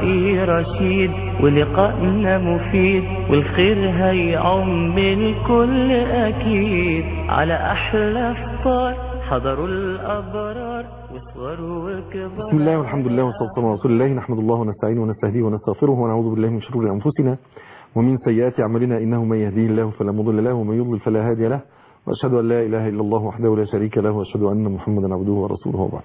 رأي رشيد ولقائنا مفيد والخير هيعم الكل أكيد على أحلى فطار حضروا الأبرار وصغروا وكبار بسم الله والحمد لله والصلاة والسلام على رسول الله نحمد الله ونستعينه ونستهديه ونستغفره ونعوذ بالله من شرور أنفسنا ومن سيئات أعمالنا إنه من يهديه الله فلا مضل له ومن يضلل فلا هادي له وأشهد أن لا إله إلا الله وحده لا شريك له وأشهد أن محمدا عبده ورسوله وبعد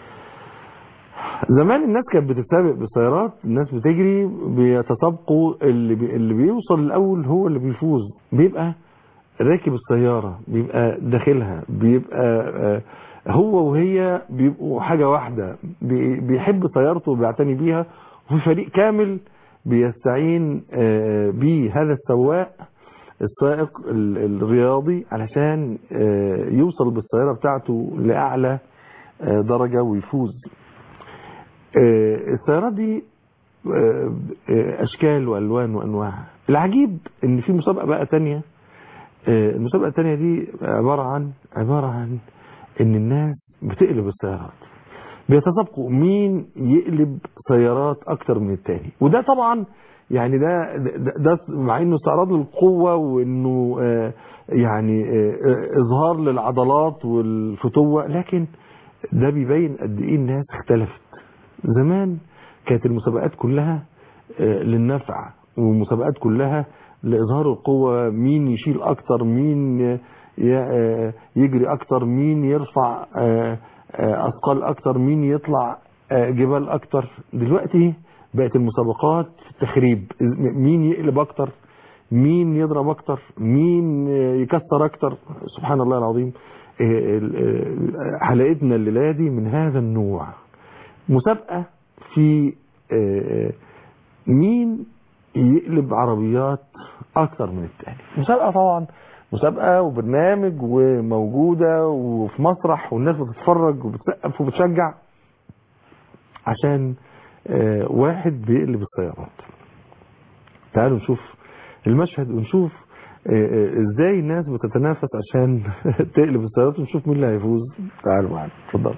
زمان الناس كانت بتتسابق بالسيارات الناس بتجري بيتسابقوا اللي بي اللي بيوصل الاول هو اللي بيفوز بيبقى راكب السيارة بيبقى داخلها بيبقى آه، هو وهي بيبقوا حاجة واحدة بي- بيحب سيارته وبيعتني بيها وفي فريق كامل بيستعين آه، بيه هذا السواق السائق ال- الرياضي علشان آه، يوصل بالسيارة بتاعته لأعلى آه، درجة ويفوز آه، السيارات دي آه، آه، اشكال والوان وانواع العجيب ان في مسابقه بقى تانية آه، المسابقه التانية دي عباره عن عباره عن ان الناس بتقلب السيارات بيتسابقوا مين يقلب سيارات اكتر من التاني وده طبعا يعني ده ده, ده مع انه استعراض للقوه وانه آه، يعني آه، آه، اظهار للعضلات والفتوه لكن ده بيبين قد ايه الناس اختلفت زمان كانت المسابقات كلها آه، للنفع والمسابقات كلها لإظهار القوة مين يشيل أكتر مين ي- آه، يجري أكتر مين يرفع آه، آه، أثقال أكتر مين يطلع آه، جبال أكتر دلوقتي بقت المسابقات في التخريب مين يقلب أكتر مين يضرب أكتر مين آه، يكسر أكتر سبحان الله العظيم آه، ال- آه، حلقتنا الليلة دي من هذا النوع مسابقة في آه، مين يقلب عربيات اكتر من التاني مسابقة طبعا مسابقة وبرنامج وموجودة وفي مسرح والناس بتتفرج وبتسقف وبتشجع عشان آه، واحد بيقلب السيارات تعالوا نشوف المشهد ونشوف آه، آه، ازاي الناس بتتنافس عشان تقلب السيارات ونشوف مين اللي هيفوز تعالوا معانا اتفضلوا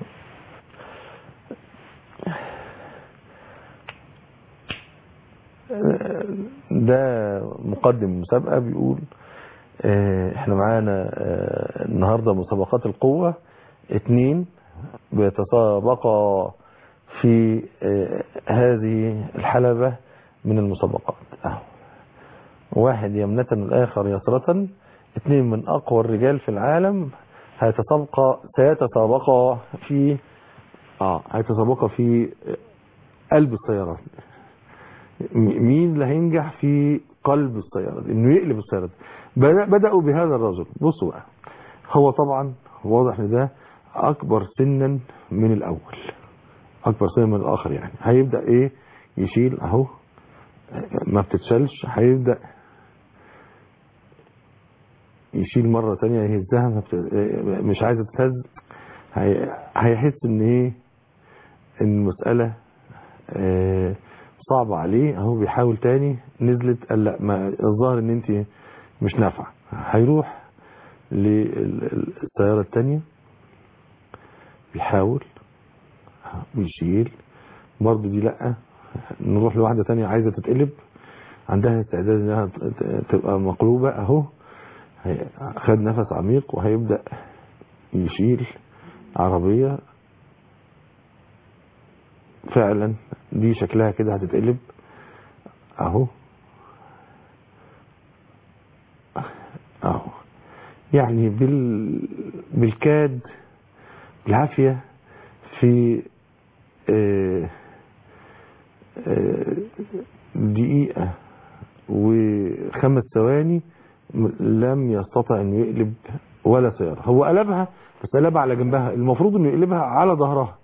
ده مقدم المسابقة بيقول آه، احنا معانا آه، النهاردة مسابقات القوة اتنين بيتسابقا في آه، هذه الحلبة من المسابقات اهو واحد يمنة الآخر يسرة اتنين من أقوى الرجال في العالم هيتسابقا سيتسابقا في اه هيتسابقا في قلب السيارات م- مين اللي هينجح في قلب السيارة دي؟ انه يقلب السيارة دي. بدأ- بدأوا بهذا الرجل بصوا بقى هو طبعا واضح ان ده اكبر سنا من الاول اكبر سنا من الاخر يعني هيبدأ ايه يشيل اهو ما بتتشالش هيبدأ يشيل مرة تانية يهزها ما بت... مش عايزة تتهز هي... هيحس ان ايه ان المسألة آه، صعبة عليه اهو بيحاول تاني نزلت قال لا ما الظاهر ان انت مش نافعة هيروح للسيارة التانية بيحاول ويشيل برضه دي لا نروح لواحدة تانية عايزة تتقلب عندها استعداد انها ت- تبقى مقلوبة اهو هي- خد نفس عميق وهيبدأ يشيل عربية فعلا دي شكلها كده هتتقلب اهو اهو يعني بال بالكاد بالعافية في آه، آه، دقيقة وخمس ثواني م- لم يستطع انه يقلب ولا سيارة هو قلبها بس قلبها على جنبها المفروض انه يقلبها على ظهرها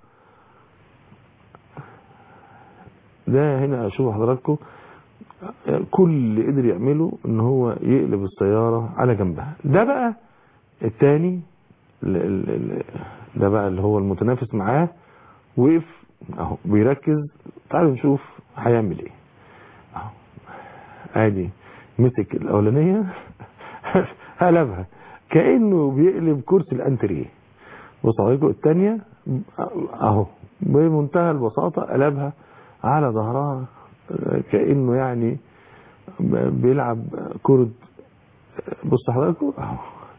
ده هنا اشوف حضراتكم كل اللي قدر يعمله ان هو يقلب السيارة على جنبها ده بقى التاني ال- ال- ال- ده بقى اللي هو المتنافس معاه وقف اهو بيركز تعالوا نشوف هيعمل ايه اهو ادي مسك الاولانيه قلبها كانه بيقلب كرسي الانتريه بصوا حضراتكم الثانيه اهو بمنتهى البساطه قلبها على ظهرها كأنه يعني بيلعب كرة بص حضراتكم اهو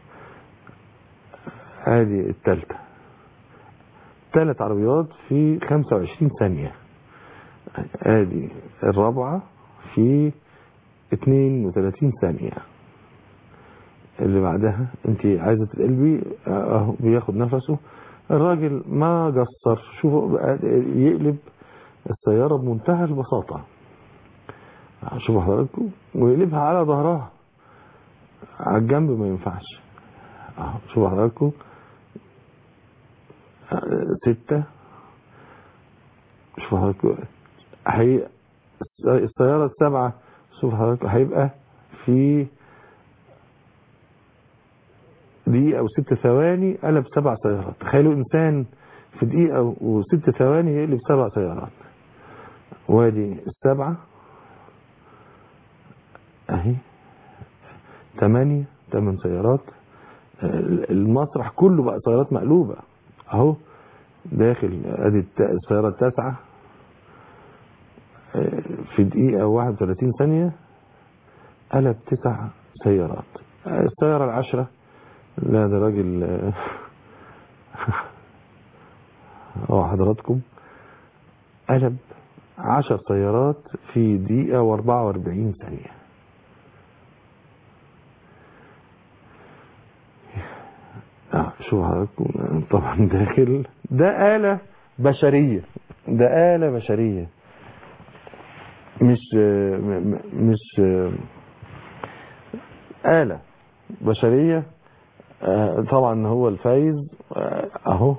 ادي التالتة ثلاث عربيات في 25 ثانية ادي الرابعة في 32 ثانية اللي بعدها انت عايزة تقلبي اهو بياخد نفسه الراجل ما قصر شوفوا بقى يقلب السيارة بمنتهى البساطة شوفوا حضراتكم ويقلبها على ظهرها على الجنب ما ينفعش اهو شوفوا حضراتكم ستة شوفوا حضراتكم هي السيارة السبعة شوفوا حضراتكم هيبقى في دقيقة وست ثواني قلب سبع سيارات تخيلوا إنسان في دقيقة وست ثواني يقلب سبع سيارات وادي السبعة اهي ثمانية ثمان سيارات المسرح كله بقى سيارات مقلوبة اهو داخل ادي السيارة التاسعة في دقيقة واحد وثلاثين ثانية قلب تسع سيارات السيارة العشرة لا ده راجل اه حضراتكم قلب عشر سيارات في دقيقة واربعة واربعين ثانية اه شو حضراتكم طبعا داخل ده آلة بشرية ده آلة بشرية مش مش آلة بشرية طبعا هو الفايز اهو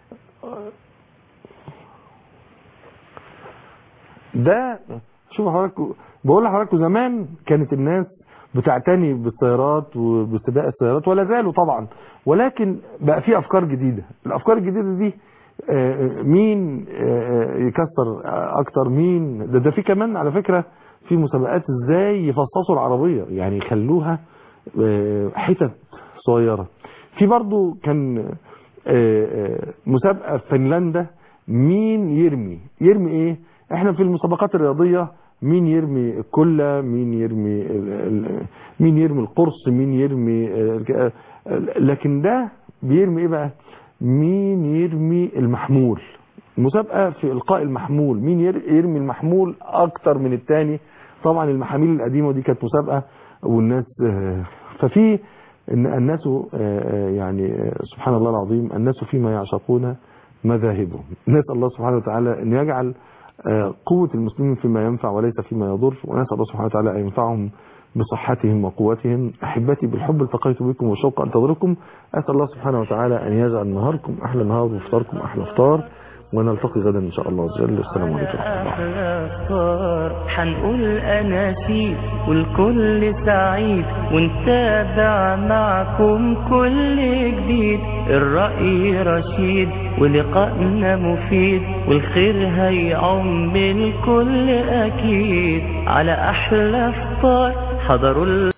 ده شوف حضراتكم بقول لحضراتكم زمان كانت الناس بتعتني بالسيارات وبسباق السيارات ولا زالوا طبعا ولكن بقى في افكار جديده الافكار الجديده دي مين يكسر اكتر مين ده ده في كمان على فكره في مسابقات ازاي يفصصوا العربيه يعني يخلوها حتت صغيره في برضو كان مسابقه في فنلندا مين يرمي يرمي ايه احنا في المسابقات الرياضيه مين يرمي الكله مين يرمي مين يرمي القرص مين يرمي لكن ده بيرمي ايه بقى مين يرمي المحمول مسابقه في القاء المحمول مين يرمي المحمول اكتر من التاني طبعا المحاميل القديمه دي كانت مسابقه والناس ففي الناس يعني سبحان الله العظيم الناس فيما يعشقون مذاهبهم نسال الله سبحانه وتعالى ان يجعل قوة المسلمين فيما ينفع وليس فيما يضر ونسأل الله سبحانه وتعالى أن ينفعهم بصحتهم وقوتهم أحبتي بالحب التقيت بكم وشوق أنتظركم أسأل الله سبحانه وتعالى أن يجعل نهاركم أحلى نهار وفطاركم أحلى فطار ونلتقي غدا إن شاء الله عز وجل السلام عليكم ورحمة الله حنقول أناشيد والكل سعيد ونتابع معكم كل جديد الرأي رشيد ولقائنا مفيد والخير هيعم الكل أكيد على أحلى فطار حضروا